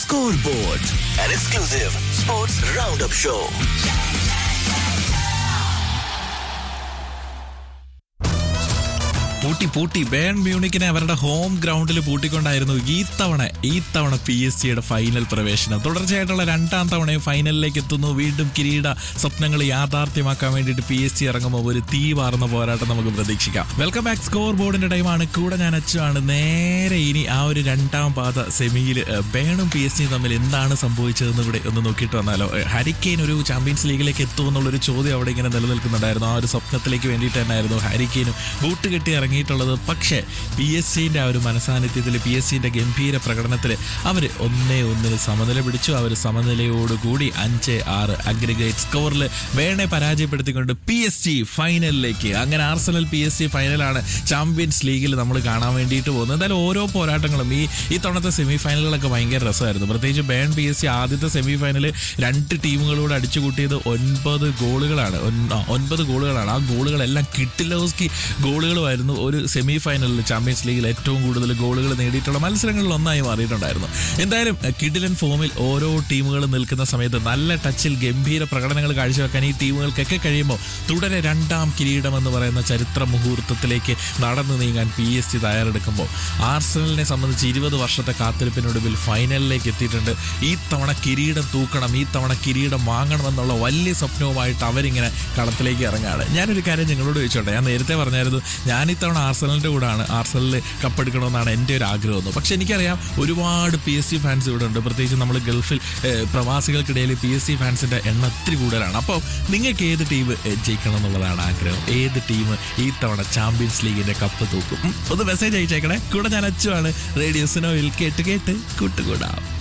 Scoreboard, an exclusive sports roundup show. പൂട്ടി പൂട്ടി burn മ്യൂണിക്കിനെ അവരുടെ ഹോം ഗ്രൗണ്ടിൽ പൂട്ടിക്കൊണ്ടായിരുന്നു ഈ തവണ ഈ തവണ പി എസ് സിയുടെ ഫൈനൽ പ്രവേശനം തുടർച്ചയായിട്ടുള്ള രണ്ടാം തവണയും ഫൈനലിലേക്ക് എത്തുന്നു വീണ്ടും കിരീട സ്വപ്നങ്ങൾ യാഥാർത്ഥ്യമാക്കാൻ വേണ്ടിയിട്ട് പി എസ് സി ഇറങ്ങുമ്പോൾ ഒരു തീ വാർന്ന പോരാട്ടം നമുക്ക് പ്രതീക്ഷിക്കാം വെൽക്കം ബാക്ക് സ്കോർ ബോർഡിന്റെ ടൈമാണ് കൂടെ ഞാൻ അച്ചുവാണ് നേരെ ഇനി ആ ഒരു രണ്ടാം പാത സെമിയിൽ ബേണും പി എസ് സിയും തമ്മിൽ എന്താണ് സംഭവിച്ചതെന്ന് ഇവിടെ ഒന്ന് നോക്കിയിട്ട് വന്നാലോ ഏഹ്, ഹരിക്കെയിൻ ഒരു ചാമ്പ്യൻസ് ലീഗിലേക്ക് എത്തുമെന്നുള്ളൊരു ചോദ്യം അവിടെ ഇങ്ങനെ നിലനിൽക്കുന്നുണ്ടായിരുന്നു ആ ഒരു സ്വപ്നത്തിലേക്ക് വേണ്ടിയിട്ട് തന്നെയായിരുന്നു ഹാരിക്കെയിനും ബൂട്ട് കെട്ടി ഇറങ്ങിയിട്ടുള്ളത് പക്ഷേ പി എസ് സിന്റെ ആ ഒരു മനസാന്നിധ്യത്തിൽ പി എസ് സിന്റെ ഗംഭീര പ്രകടനത്തിൽ അവർ ഒന്നേ ഒന്നിന് സമനില പിടിച്ചു അവർ സമനിലയോടുകൂടി അഞ്ച് ആറ് അഗ്രിഗേറ്റ് സ്കോറിൽ വേണെ പരാജയപ്പെടുത്തിക്കൊണ്ട് പി എസ് ജി ഫൈനലിലേക്ക് അങ്ങനെ ആർസണൽ പി എസ് ജി ഫൈനലാണ് ചാമ്പ്യൻസ് ലീഗിൽ നമ്മൾ കാണാൻ വേണ്ടിയിട്ട് പോകുന്നത് എന്തായാലും ഓരോ പോരാട്ടങ്ങളും ഈ ഈ തവണത്തെ സെമി ഫൈനലുകളൊക്കെ ഭയങ്കര രസമായിരുന്നു പ്രത്യേകിച്ച് ബേൺ പി എസ് സി ആദ്യത്തെ സെമി ഫൈനൽ രണ്ട് ടീമുകളോട് അടിച്ചു കൂട്ടിയത് ഒൻപത് ഗോളുകളാണ് ഒൻ- ആ, ഒൻപത് ഗോളുകളാണ് ആ ഗോളുകളെല്ലാം കിട്ടിലോസ്കി ഗോളുകളുമായിരുന്നു ഒരു സെമി ഫൈനലിൽ ചാമ്പ്യൻസ് ലീഗിൽ ഏറ്റവും കൂടുതൽ ഗോളുകൾ നേടിയിട്ടുള്ള മത്സരങ്ങളിൽ ഒന്നായി മാറിയിട്ടുണ്ടായിരുന്നു എന്തായാലും അഹ്, കിടിലൻ ഫോമിൽ ഓരോ ടീമുകളും നിൽക്കുന്ന സമയത്ത് നല്ല ടച്ചിൽ ഗംഭീര പ്രകടനങ്ങൾ കാഴ്ചവെക്കാൻ ഈ ടീമുകൾക്കൊക്കെ കഴിയുമ്പോൾ തുടരെ രണ്ടാം കിരീടം എന്ന് പറയുന്ന ചരിത്ര മുഹൂർത്തത്തിലേക്ക് നടന്നു നീങ്ങാൻ പി എസ് സി തയ്യാറെടുക്കുമ്പോൾ ആർസണലിനെ സംബന്ധിച്ച് ഇരുപത് വർഷത്തെ കാത്തിരിപ്പിനൊടുവിൽ ഫൈനലിലേക്ക് എത്തിയിട്ടുണ്ട് ഈ തവണ കിരീടം തൂക്കണം ഈ തവണ കിരീടം വാങ്ങണമെന്നുള്ള വലിയ സ്വപ്നവുമായിട്ട് അവരിങ്ങനെ കളത്തിലേക്ക് ഇറങ്ങാണ് ഞാനൊരു കാര്യം നിങ്ങളോട് ചോദിച്ചോട്ടെ ഞാൻ നേരത്തെ പറഞ്ഞായിരുന്നു ഞാൻ ഇത്തവണ ആർസണലിന്റെ കൂടാണ് ആർസണലിൽ കപ്പെടുക്കണമെന്നാണ് എൻ്റെ ഒരു ആഗ്രഹം പക്ഷെ എനിക്കറിയാം ഒരുപാട് പി എസ് സി ഫാൻസ് ഇവിടെ ഉണ്ട് പ്രത്യേകിച്ച് നമ്മൾ ഗൾഫിൽ ഏഹ്, പ്രവാസികൾക്കിടയിൽ പി എസ് സി ഫാൻസിന്റെ എണ്ണം ഒത്തിരി കൂടുതലാണ് അപ്പോൾ നിങ്ങൾക്ക് ഏത് ടീം ഏഹ്, ജയിക്കണം എന്നുള്ളതാണ് ആഗ്രഹം ഏത് ടീം ഈ തവണ ചാമ്പ്യൻസ് ലീഗിന്റെ കപ്പ് തൂക്കും ഉം, ഒന്ന് മെസ്സേജ് അയച്ചേക്കണേ കൂടെ ഞാൻ അച്ചുവാണ് റേഡിയോ സിനോയിൽ കേട്ട് കേട്ട് കൂട്ടുകൂടാം